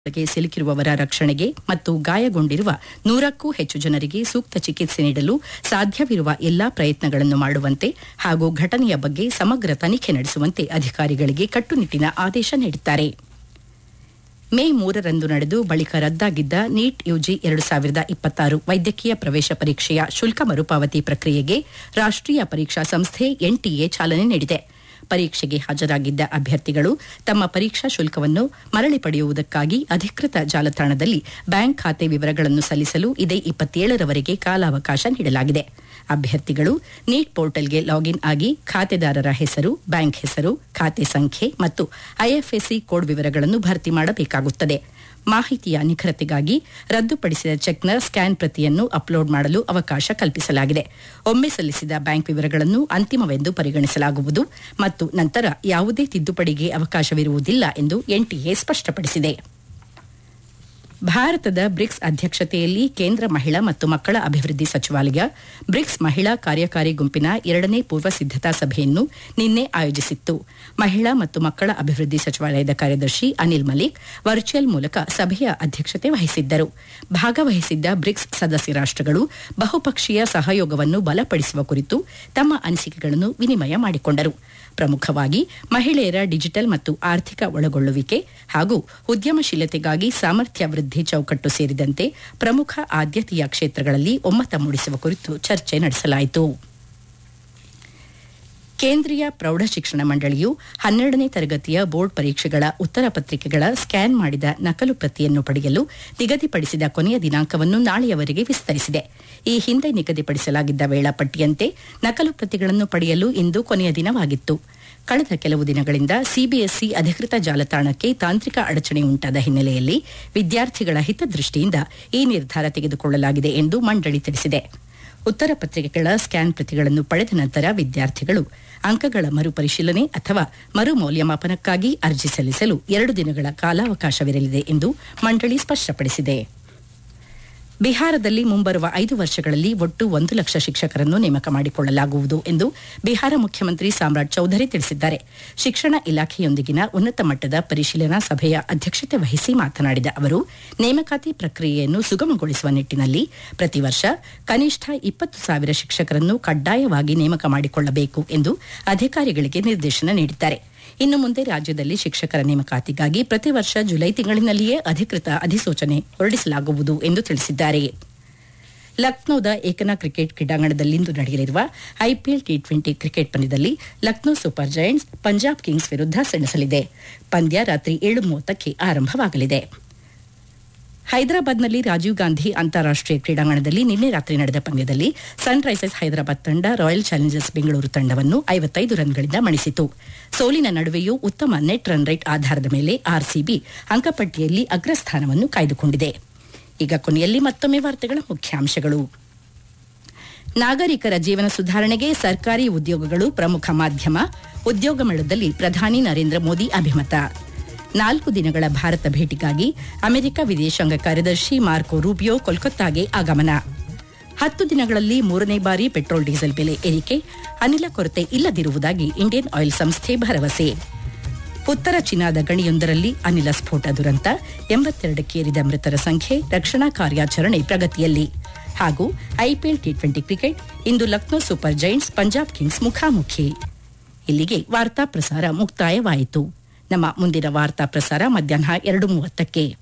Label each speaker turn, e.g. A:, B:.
A: ಗೆ ಸಿಲುಕಿರುವವರ ರಕ್ಷಣೆಗೆ ಮತ್ತು ಗಾಯಗೊಂಡಿರುವ ನೂರಕ್ಕೂ ಹೆಚ್ಚು ಜನರಿಗೆ ಸೂಕ್ತ ಚಿಕಿತ್ಸೆ ನೀಡಲು ಸಾಧ್ಯವಿರುವ ಎಲ್ಲಾ ಪ್ರಯತ್ನಗಳನ್ನು ಮಾಡುವಂತೆ ಹಾಗೂ ಘಟನೆಯ ಬಗ್ಗೆ ಸಮಗ್ರ ತನಿಖೆ ನಡೆಸುವಂತೆ ಅಧಿಕಾರಿಗಳಿಗೆ ಕಟ್ಟುನಿಟ್ಟಿನ ಆದೇಶ ನೀಡಿದ್ದಾರೆ ಮೇ ಮೂರರಂದು ನಡೆದು ಬಳಿಕ ರದ್ದಾಗಿದ್ದ ನೀಟ್ ಯುಜಿ ಎರಡು ಸಾವಿರದ ಇಪ್ಪತ್ತಾರು ವೈದ್ಯಕೀಯ ಪ್ರವೇಶ ಪರೀಕ್ಷೆಯ ಶುಲ್ಕ ಮರುಪಾವತಿ ಪ್ರಕ್ರಿಯೆಗೆ ರಾಷ್ಟೀಯ ಪರೀಕ್ಷಾ ಸಂಸ್ಥೆ ಎನ್ಟಿಎ ಚಾಲನೆ ನೀಡಿದೆ ಪರೀಕ್ಷೆಗೆ ಹಾಜರಾಗಿದ್ದ ಅಭ್ಯರ್ಥಿಗಳು ತಮ್ಮ ಪರೀಕ್ಷಾ ಶುಲ್ಕವನ್ನು ಮರಳಿ ಪಡೆಯುವುದಕ್ಕಾಗಿ ಅಧಿಕೃತ ಜಾಲತಾಣದಲ್ಲಿ ಬ್ಯಾಂಕ್ ಖಾತೆ ವಿವರಗಳನ್ನು ಸಲ್ಲಿಸಲು ಇದೇ ಇಪ್ಪತ್ತೇಳರವರೆಗೆ ಕಾಲಾವಕಾಶ ನೀಡಲಾಗಿದೆ ಅಭ್ಯರ್ಥಿಗಳು ನೀಟ್ ಪೋರ್ಟಲ್ಗೆ ಲಾಗಿನ್ ಆಗಿ ಖಾತೆದಾರರ ಹೆಸರು ಬ್ಯಾಂಕ್ ಹೆಸರು ಖಾತೆ ಸಂಖ್ಯೆ ಮತ್ತು ಐಎಫ್ಎಸ್ಸಿ ಕೋಡ್ ವಿವರಗಳನ್ನು ಭರ್ತಿ ಮಾಡಬೇಕಾಗುತ್ತದೆ ಮಾಹಿತಿಯ ನಿಖರತೆಗಾಗಿ ರದ್ದುಪಡಿಸಿದ ಚೆಕ್ನ ಸ್ಕ್ಯಾನ್ ಪ್ರತಿಯನ್ನು ಅಪ್ಲೋಡ್ ಮಾಡಲು ಅವಕಾಶ ಕಲ್ಪಿಸಲಾಗಿದೆ ಒಮ್ಮೆ ಸಲ್ಲಿಸಿದ ಬ್ಯಾಂಕ್ ವಿವರಗಳನ್ನು ಅಂತಿಮವೆಂದು ಪರಿಗಣಿಸಲಾಗುವುದು ಮತ್ತು ನಂತರ ಯಾವುದೇ ತಿದ್ದುಪಡಿಗೆ ಅವಕಾಶವಿರುವುದಿಲ್ಲ ಎಂದು ಎನ್ಟಿಎ ಸ್ಪಷ್ಟಪಡಿಸಿದೆ ಭಾರತದ ಬ್ರಿಕ್ಸ್ ಅಧ್ಯಕ್ಷತೆಯಲ್ಲಿ ಕೇಂದ್ರ ಮಹಿಳಾ ಮತ್ತು ಮಕ್ಕಳ ಅಭಿವೃದ್ಧಿ ಸಚಿವಾಲಯ ಬ್ರಿಕ್ಸ್ ಮಹಿಳಾ ಕಾರ್ಯಕಾರಿ ಗುಂಪಿನ ಎರಡನೇ ಪೂರ್ವ ಸಿದ್ದತಾ ಸಭೆಯನ್ನು ನಿನ್ನೆ ಆಯೋಜಿಸಿತ್ತು ಮಹಿಳಾ ಮತ್ತು ಮಕ್ಕಳ ಅಭಿವೃದ್ಧಿ ಸಚಿವಾಲಯದ ಕಾರ್ಯದರ್ಶಿ ಅನಿಲ್ ಮಲಿಕ್ ವರ್ಚುವಲ್ ಮೂಲಕ ಸಭೆಯ ಅಧ್ಯಕ್ಷತೆ ವಹಿಸಿದ್ದರು ಭಾಗವಹಿಸಿದ್ದ ಬ್ರಿಕ್ಸ್ ಸದಸ್ಯ ರಾಷ್ಟಗಳು ಬಹುಪಕ್ಷೀಯ ಸಹಯೋಗವನ್ನು ಬಲಪಡಿಸುವ ಕುರಿತು ತಮ್ಮ ಅನಿಸಿಕೆಗಳನ್ನು ವಿನಿಮಯ ಮಾಡಿಕೊಂಡರು ಪ್ರಮುಖವಾಗಿ ಮಹಿಳೆಯರ ಡಿಜಿಟಲ್ ಮತ್ತು ಆರ್ಥಿಕ ಒಳಗೊಳ್ಳುವಿಕೆ ಹಾಗೂ ಉದ್ಯಮಶೀಲತೆಗಾಗಿ ಸಾಮರ್ಥ್ಯ ವೃದ್ಧಿ ಚೌಕಟ್ಟು ಸೇರಿದಂತೆ ಪ್ರಮುಖ ಆದ್ಯತೆಯ ಕ್ಷೇತ್ರಗಳಲ್ಲಿ ಒಮ್ಮತ ಮೂಡಿಸುವ ಕುರಿತು ಚರ್ಚೆ ನಡೆಸಲಾಯಿತು ಕೇಂದ್ರೀಯ ಪ್ರೌಢಶಿಕ್ಷಣ ಮಂಡಳಿಯು ಹನ್ನೆರಡನೇ ತರಗತಿಯ ಬೋರ್ಡ್ ಪರೀಕ್ಷೆಗಳ ಉತ್ತರ ಪತ್ರಿಕೆಗಳ ಸ್ಕ್ಯಾನ್ ಮಾಡಿದ ನಕಲು ಪ್ರತಿಯನ್ನು ಪಡೆಯಲು ನಿಗದಿಪಡಿಸಿದ ಕೊನೆಯ ದಿನಾಂಕವನ್ನು ನಾಳೆಯವರೆಗೆ ವಿಸ್ತರಿಸಿದೆ ಈ ಹಿಂದೆ ನಿಗದಿಪಡಿಸಲಾಗಿದ್ದ ವೇಳಾಪಟ್ಟಿಯಂತೆ ನಕಲು ಪ್ರತಿಗಳನ್ನು ಪಡೆಯಲು ಇಂದು ಕೊನೆಯ ದಿನವಾಗಿತ್ತು ಕಳೆದ ಕೆಲವು ದಿನಗಳಿಂದ ಸಿಬಿಎಸ್ಇ ಅಧಿಕೃತ ಜಾಲತಾಣಕ್ಕೆ ತಾಂತ್ರಿಕ ಅಡಚಣೆ ಉಂಟಾದ ಹಿನ್ನೆಲೆಯಲ್ಲಿ ವಿದ್ಯಾರ್ಥಿಗಳ ಹಿತದೃಷ್ಟಿಯಿಂದ ಈ ನಿರ್ಧಾರ ತೆಗೆದುಕೊಳ್ಳಲಾಗಿದೆ ಎಂದು ಮಂಡಳಿ ತಿಳಿಸಿದೆ ಉತ್ತರ ಪತ್ರಿಕೆಗಳ ಸ್ಕ್ಯಾನ್ ಪ್ರತಿಗಳನ್ನು ಪಡೆದ ನಂತರ ವಿದ್ಯಾರ್ಥಿಗಳು ಅಂಕಗಳ ಮರುಪರಿಶೀಲನೆ ಅಥವಾ ಮರು ಮೌಲ್ಯಮಾಪನಕ್ಕಾಗಿ ಅರ್ಜಿ ಸಲ್ಲಿಸಲು ಎರಡು ದಿನಗಳ ಕಾಲಾವಕಾಶವಿರಲಿದೆ ಎಂದು ಮಂಡಳಿ ಸ್ಪಷ್ಟಪಡಿಸಿದೆ ಬಿಹಾರದಲ್ಲಿ ಮುಂಬರುವ ಐದು ವರ್ಷಗಳಲ್ಲಿ ಒಟ್ಟು ಒಂದು ಲಕ್ಷ ಶಿಕ್ಷಕರನ್ನು ನೇಮಕ ಮಾಡಿಕೊಳ್ಳಲಾಗುವುದು ಎಂದು ಬಿಹಾರ ಮುಖ್ಯಮಂತ್ರಿ ಸಾಮ್ರಾಟ್ ಚೌಧರಿ ತಿಳಿಸಿದ್ದಾರೆ ಶಿಕ್ಷಣ ಇಲಾಖೆಯೊಂದಿಗಿನ ಉನ್ನತ ಮಟ್ಟದ ಪರಿಶೀಲನಾ ಸಭೆಯ ಅಧ್ಯಕ್ಷತೆ ವಹಿಸಿ ಮಾತನಾಡಿದ ಅವರು ನೇಮಕಾತಿ ಪ್ರಕ್ರಿಯೆಯನ್ನು ಸುಗಮಗೊಳಿಸುವ ನಿಟ್ಟಿನಲ್ಲಿ ಪ್ರತಿ ವರ್ಷ ಕನಿಷ್ಠ ಇಪ್ಪತ್ತು ಸಾವಿರ ಶಿಕ್ಷಕರನ್ನು ಕಡ್ಡಾಯವಾಗಿ ನೇಮಕ ಮಾಡಿಕೊಳ್ಳಬೇಕು ಎಂದು ಅಧಿಕಾರಿಗಳಿಗೆ ನಿರ್ದೇಶನ ನೀಡಿದ್ದಾರೆ ಇನ್ನು ಮುಂದೆ ರಾಜ್ಯದಲ್ಲಿ ಶಿಕ್ಷಕರ ನೇಮಕಾತಿಗಾಗಿ ಪ್ರತಿ ವರ್ಷ ಜುಲೈ ತಿಂಗಳಿನಲ್ಲಿಯೇ ಅಧಿಕೃತ ಅಧಿಸೂಚನೆ ಹೊರಡಿಸಲಾಗುವುದು ಎಂದು ತಿಳಿಸಿದ್ದಾರೆ ಲಕ್ನೋದ ಏಕನಾ ಕ್ರಿಕೆಟ್ ಕ್ರೀಡಾಂಗಣದಲ್ಲಿಂದು ನಡೆಯಲಿರುವ ಐಪಿಎಲ್ ಟಿ ಟ್ವೆಂಟಿ ಕ್ರಿಕೆಟ್ ಪಂದ್ಯದಲ್ಲಿ Lucknow Super Giants Punjab Kings ವಿರುದ್ಧ ಸೆಣಸಲಿದೆ ಪಂದ್ಯ ರಾತ್ರಿ ಏಳು ಮೂವತ್ತಕ್ಕೆ ಆರಂಭವಾಗಲಿದೆ ಹೈದರಾಬಾದ್ನಲ್ಲಿ ರಾಜೀವ್ ಗಾಂಧಿ ಅಂತಾರಾಷ್ಟೀಯ ಕ್ರೀಡಾಂಗಣದಲ್ಲಿ ನಿನ್ನೆ ರಾತ್ರಿ ನಡೆದ ಪಂದ್ಯದಲ್ಲಿ ಸನ್ ರೈಸರ್ಸ್ ಹೈದರಾಬಾದ್ ತಂಡ ರಾಯಲ್ ಚಾಲೆಂಜರ್ಸ್ ಬೆಂಗಳೂರು ತಂಡವನ್ನು ಐವತ್ತೈದು ರನ್ಗಳಿಂದ ಮಣಿಸಿತು ಸೋಲಿನ ನಡುವೆಯೂ ಉತ್ತಮ ನೆಟ್ ರನ್ ರೇಟ್ ಆಧಾರದ ಮೇಲೆ ಆರ್ಸಿಬಿ ಅಂಕಪಟ್ಟಿಯಲ್ಲಿ ಅಗ್ರಸ್ಥಾನವನ್ನು ಕಾಯ್ದುಕೊಂಡಿದೆ ಈಗ ಕೊನೆಯಲ್ಲಿ ಮತ್ತೊಮ್ಮೆ ವಾರ್ತೆಗಳ ಮುಖ್ಯಾಂಶಗಳು ನಾಗರಿಕರ ಜೀವನ ಸುಧಾರಣೆಗೆ ಸರ್ಕಾರಿ ಉದ್ಯೋಗಗಳು ಪ್ರಮುಖ ಮಾಧ್ಯಮ ಉದ್ಯೋಗ ಮೇಳದಲ್ಲಿ ಪ್ರಧಾನಿ ನರೇಂದ್ರ ಮೋದಿ ಅಭಿಮತ ನಾಲ್ಕು ದಿನಗಳ ಭಾರತ ಭೇಟಿಗಾಗಿ ಅಮೆರಿಕ ವಿದೇಶಾಂಗ ಕಾರ್ಯದರ್ಶಿ ಮಾರ್ಕೊ ರೂಬಿಯೋ ಕೋಲ್ಕತ್ತಾಗೆ ಆಗಮನ ಹತ್ತು ದಿನಗಳಲ್ಲಿ ಮೂರನೇ ಬಾರಿ ಪೆಟ್ರೋಲ್ ಡೀಸೆಲ್ ಬೆಲೆ ಏರಿಕೆ ಅನಿಲ ಕೊರತೆ ಇಲ್ಲದಿರುವುದಾಗಿ ಇಂಡಿಯನ್ ಆಯಿಲ್ ಸಂಸ್ಥೆ ಭರವಸೆ ಉತ್ತರ ಚೀನಾದ ಗಣಿಯೊಂದರಲ್ಲಿ ಅನಿಲ ಸ್ಫೋಟ ದುರಂತ ಎಂಬತ್ತೆರಡಕ್ಕೇರಿದ ಮೃತರ ಸಂಖ್ಯೆ ರಕ್ಷಣಾ ಕಾರ್ಯಾಚರಣೆ ಪ್ರಗತಿಯಲ್ಲಿ ಹಾಗೂ ಐಪಿಎಲ್ ಟಿ ಟ್ವೆಂಟಿ ಕ್ರಿಕೆಟ್ ಇಂದು Lucknow Super Giants Punjab Kings ಮುಖಾಮುಖಿ ಇಲ್ಲಿಗೆ ವಾರ್ತಾ ಪ್ರಸಾರ ಮುಕ್ತಾಯವಾಯಿತು ನಮ್ಮ ಮುಂದಿನ ವಾರ್ತಾ ಪ್ರಸಾರ ಮಧ್ಯಾಹ್ನ ಎರಡು ಮೂವತ್ತಕ್ಕೆ